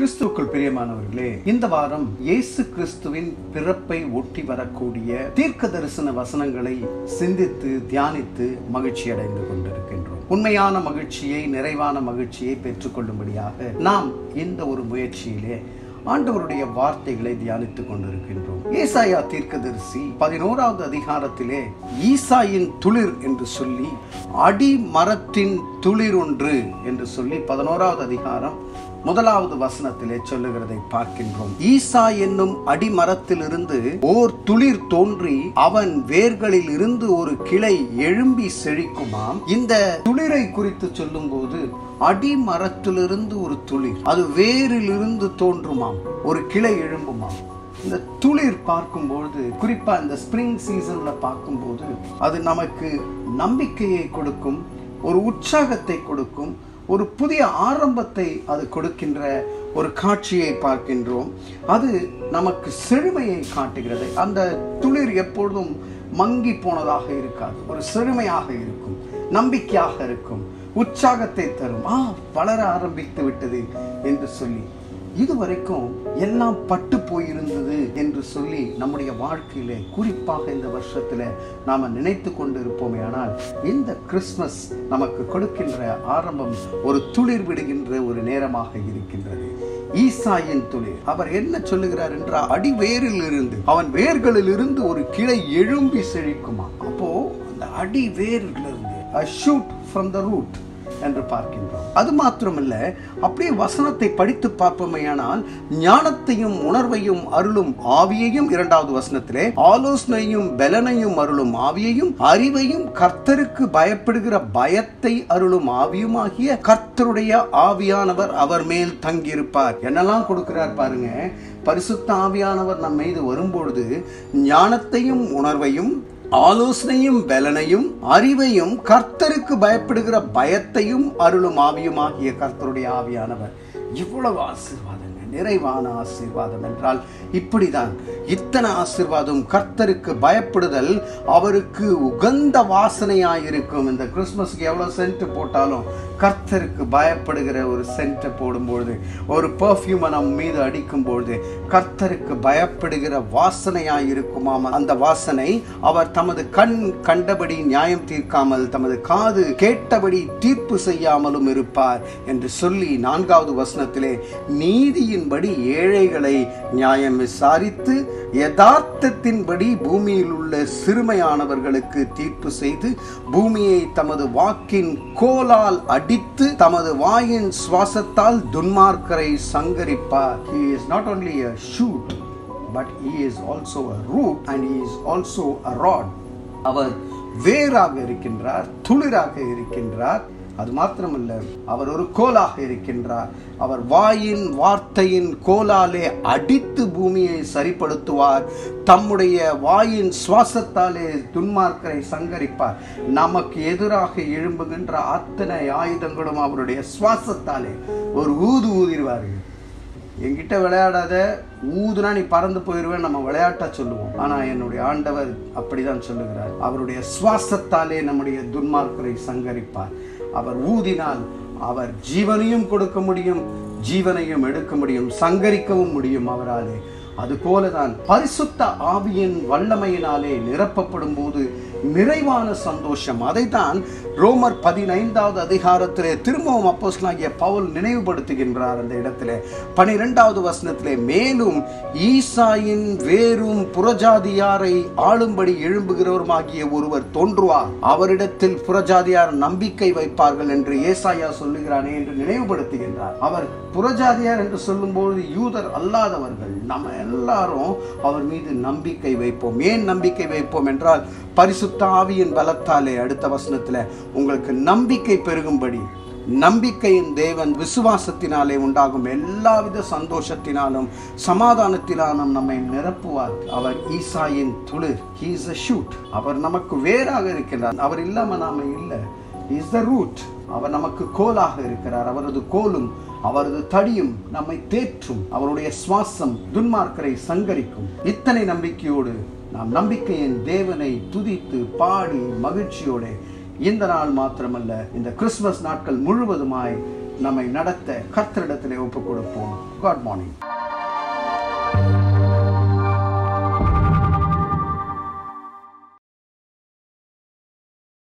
கிறிஸ்துவுக்குள் பிரியமானவர்களே இந்த வாரம் இயேசு கிறிஸ்துவின் பிறப்பை ஒட்டி வரக்கூடிய தீர்க்க தரிசன வசனங்களை சிந்தித்து தியானித்து மகிழ்ச்சி அடைந்து கொண்டிருக்கின்றோம் உண்மையான மகிழ்ச்சியை நிறைவான மகிழ்ச்சியை பெற்றுக்கொள்ளும்படியாக நாம் இந்த ஒரு முயற்சியிலே ஆண்டவருடைய வார்த்தைகளை தியானித்துக் கொண்டிருக்கின்றோம் ஏசாயா தீர்க்கதரிசி பதினோராவது அதிகாரத்திலே ஈசாயின் துளிர் என்று சொல்லி அடி மரத்தின் துளிர் ஒன்று என்று சொல்லி பதினோராவது அதிகாரம் முதலாவது வசனத்திலே சொல்லுகிறதை பார்க்கின்றோம் ஈசா என்னும் அடிமரத்திலிருந்து ஓர் துளிர் தோன்றி அவன் வேர்களில் இருந்து ஒரு கிளை எழும்பி செழிக்குமாம் இந்த துளிரை குறித்து சொல்லும்போது அடிமரத்திலிருந்து ஒரு துளிர் அது வேரிலிருந்து தோன்றுமாம் ஒரு கிளை எழும்புமாம் இந்த துளிர் பார்க்கும்பொழுது குறிப்பா இந்த ஸ்ப்ரிங் சீசன்ல பார்க்கும்போது அது நமக்கு நம்பிக்கையை கொடுக்கும் ஒரு உற்சாகத்தை கொடுக்கும் ஒரு புதிய ஆரம்பத்தை அது கொடுக்கின்ற ஒரு காட்சியை பார்க்கின்றோம் அது நமக்கு செழுமையை காட்டுகிறது அந்த துளிர் எப்பொழுதும் மங்கி போனதாக இருக்காது ஒரு செழுமையாக இருக்கும் நம்பிக்கையாக இருக்கும் உற்சாகத்தை தரும் ஆ வளர ஆரம்பித்து விட்டது என்று சொல்லி இதுவரைக்கும் எல்லாம் பட்டு போயிருந்தது என்று சொல்லி நம்முடைய வாழ்க்கையிலே குறிப்பாக இந்த வருஷத்துல நாம நினைத்து கொண்டு இருப்போமே ஆனால் இந்த கிறிஸ்மஸ் நமக்கு கொடுக்கின்ற ஆரம்பம் ஒரு துளிர் விடுகின்ற ஒரு நேரமாக இருக்கின்றது ஈசாயின் துளிர் அவர் என்ன சொல்லுகிறார் என்றால் அடிவேரில் இருந்து அவன் வேர்களில் இருந்து ஒரு கிளை எழும்பி செழிக்குமா அப்போ அந்த அடி வேரில் இருந்து ஷூட் ஃப்ரம் த ரூட் என்று பார்க்கின்றோம் அது மாத்திரமல்ல அப்படியே வசனத்தை படித்து பார்ப்போமேயானால் ஞானத்தையும் உணர்வையும் அருளும் ஆவியையும் இரண்டாவது வசனத்திலே ஆலோசனையும் பலனையும் அருளும் ஆவியையும் அறிவையும் கர்த்தருக்கு பயப்படுகிற பயத்தை அருளும் ஆவியுமாகிய கர்த்தருடைய ஆவியானவர் அவர் மேல் தங்கியிருப்பார் என்னெல்லாம் கொடுக்கிறார் பாருங்க பரிசுத்த ஆவியானவர் நம் மீது வரும்பொழுது ஞானத்தையும் உணர்வையும் ஆலோசனையும் பலனையும் அறிவையும் கர்த்தருக்கு பயப்படுகிற பயத்தையும் அருளும் ஆவியுமாகிய கர்த்தருடைய ஆவியானவர் இவ்வளவு ஆசீர்வாதங்க நிறைவான ஆசீர்வாதம் என்றால் இப்படிதான் இத்தனை ஆசீர்வாதம் கர்த்தருக்கு பயப்படுதல் அவருக்கு உகந்த வாசனையாயிருக்கும் இந்த கிறிஸ்மஸ்க்கு எவ்வளவு சென்ட் போட்டாலும் கர்த்தருக்கு பயப்படுகிற ஒரு சென்ட்டை போடும்பொழுது ஒரு பர்ஃப்யூமை நம் மீது அடிக்கும் பொழுது கர்த்தருக்கு பயப்படுகிற வாசனையாயிருக்குமாம் அந்த வாசனை அவர் தமது கண் கண்டபடி நியாயம் தீர்க்காமல் தமது காது கேட்டபடி தீர்ப்பு செய்யாமலும் இருப்பார் என்று சொல்லி நான்காவது வசனத்திலே நீதியின்படி ஏழைகளை நியாயம் விசாரித்து யதார்த்தத்தின்படி பூமியில் உள்ள சிறுமையானவர்களுக்கு தீர்ப்பு செய்து பூமியை தமது வாக்கின் கோலால் அடித்து தமது வாயின் சுவாசத்தால் துன்மார்க்கரை சங்கரிப்பார் he is not only a shoot but he is also a root and he is also a rod அவர் வேராக இருக்கின்றார் துளிராக இருக்கின்றார் அது மாத்திரமல்ல அவர் ஒரு கோலாக இருக்கின்றார் அவர் வாயின் வார்த்தையின் கோலாலே அடித்து பூமியை சரிப்படுத்துவார் தம்முடைய வாயின் சுவாசத்தாலே துன்மார்க்கரை சங்கரிப்பார் நமக்கு எதிராக எழும்புகின்ற அத்தனை ஆயுதங்களும் அவருடைய சுவாசத்தாலே ஒரு ஊது ஊதிடுவார்கள் என்கிட்ட விளையாடாத ஊதுனா நீ பறந்து போயிடுவேன் நம்ம விளையாட்டா சொல்லுவோம் ஆனா என்னுடைய ஆண்டவர் அப்படிதான் சொல்லுகிறார் அவருடைய சுவாசத்தாலே நம்முடைய துன்மார்க்கரை சங்கரிப்பார் அவர் ஊதினால் அவர் ஜீவனையும் கொடுக்க முடியும் ஜீவனையும் எடுக்க முடியும் சங்கரிக்கவும் முடியும் அவராலே அது போலதான் பரிசுத்த ஆவியின் வல்லமையினாலே நிரப்பப்படும் போது நிறைவான சந்தோஷம் அதைத்தான் ரோமர் பதினைந்தாவது அதிகாரத்திலே திரும்பவும் அப்போஸ்லாகிய பவுல் நினைவுபடுத்துகின்றார் அந்த இடத்திலே பனிரெண்டாவது வசனத்திலே மேலும் ஈசாயின் வேரும் புறஜாதியாரை ஆளும்படி எழும்புகிறவருமாகிய ஒருவர் தோன்றுவார் அவரிடத்தில் புறஜாதியார் நம்பிக்கை வைப்பார்கள் என்று ஏசாயா சொல்லுகிறானே என்று நினைவுபடுத்துகின்றார் அவர் புறஜாதியார் என்று சொல்லும்போது யூதர் அல்லாதவர்கள் நம்ம எல்லாரும் அவர் மீது நம்பிக்கை வைப்போம் ஏன் நம்பிக்கை வைப்போம் என்றால் பரிசுத்த ஆவியின் பலத்தாலே அடுத்த வசனத்துல உங்களுக்கு நம்பிக்கை பெருகும்படி நம்பிக்கையின் தேவன் விசுவாசத்தினாலே உண்டாகும் எல்லாவித சந்தோஷத்தினாலும் சமாதானத்தினாலும் நம்மை நிரப்புவார் அவர் ஈசாயின் துளிர் ஹீ இஸ் அ ஷூட் அவர் நமக்கு வேறாக இருக்கின்றார் அவர் இல்லாம நாம இல்லை இஸ் த ரூட் அவர் நமக்கு கோலாக இருக்கிறார் அவரது கோலும் அவரது தடியும் நம்மை தேற்றும் அவருடைய சுவாசம் துன்மார்க்கரை சங்கரிக்கும் இத்தனை நம்பிக்கையோடு நாம் நம்பிக்கையின் தேவனை துதித்து பாடி மகிழ்ச்சியோட இந்த நாள் மாத்திரமல்ல இந்த கிறிஸ்துமஸ் நாட்கள் முழுவதுமாய் நம்மை நடத்த கர்த்தரிடத்திலே ஒப்புக் கொடுப்போம் காட் மார்னிங்